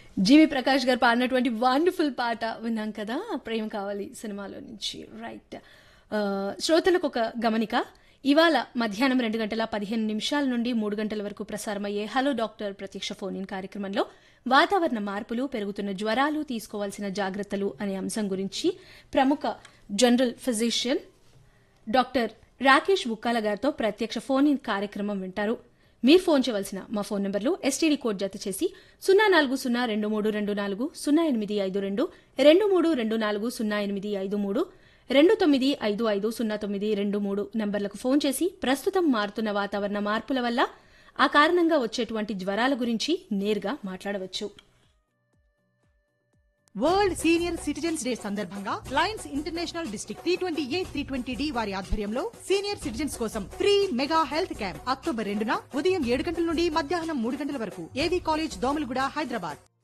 జీవి ప్రకాష్ గారు పాడినటువంటి వండర్ఫుల్ పాట విన్నాం కదా ప్రేమ కావాలి సినిమాలో నుంచి రైట్ శ్రోతలకు ఒక గమనిక ఇవాళ మధ్యాహ్నం రెండు గంటల పదిహేను నిమిషాల నుండి మూడు గంటల వరకు ప్రసారమయ్యే హలో డాక్టర్ ప్రత్యక్ష ఫోన్ ఇన్ కార్యక్రమంలో వాతావరణ మార్పులు పెరుగుతున్న జ్వరాలు తీసుకోవాల్సిన జాగ్రత్తలు అనే అంశం గురించి ప్రముఖ general physician doctor Rakesh Bukkala గారితో ప్రత్యక్ష ఫోన్ ఇన్ కార్యక్రమం వింటారు మీరు ఫోన్ చేయవలసిన మా ఫోన్ నంబర్లు ఎస్టీడీ కోడ్ జత చేసి సున్నా నాలుగు సున్నా రెండు మూడు రెండు నాలుగు సున్నా ఎనిమిది ఐదు రెండు రెండు మూడు రెండు నాలుగు సున్నా ఎనిమిది ఐదు మూడు రెండు తొమ్మిది ఐదు ఐదు సున్నా తొమ్మిది రెండు మూడు నంబర్లకు ఫోన్ చేసి ప్రస్తుతం మారుతున్న వాతావరణ మార్పుల వల్ల ఆ కారణంగా వచ్చేటువంటి జ్వరాల గురించి నేరుగా మాట్లాడవచ్చు వరల్డ్ సీనియర్ సిటిజన్స్ డే సందర్భంగా lions international district three twenty A three twenty D వారి ఆధ్వర్యంలో సీనియర్ సిటిజన్స్ కోసం free mega health camp October రెండున ఉదయం ఏడు గంటల నుండి మధ్యాహ్నం మూడు గంటల వరకు ఏవీ కాలేజ్ దోమలగూడ హైదరాబాద్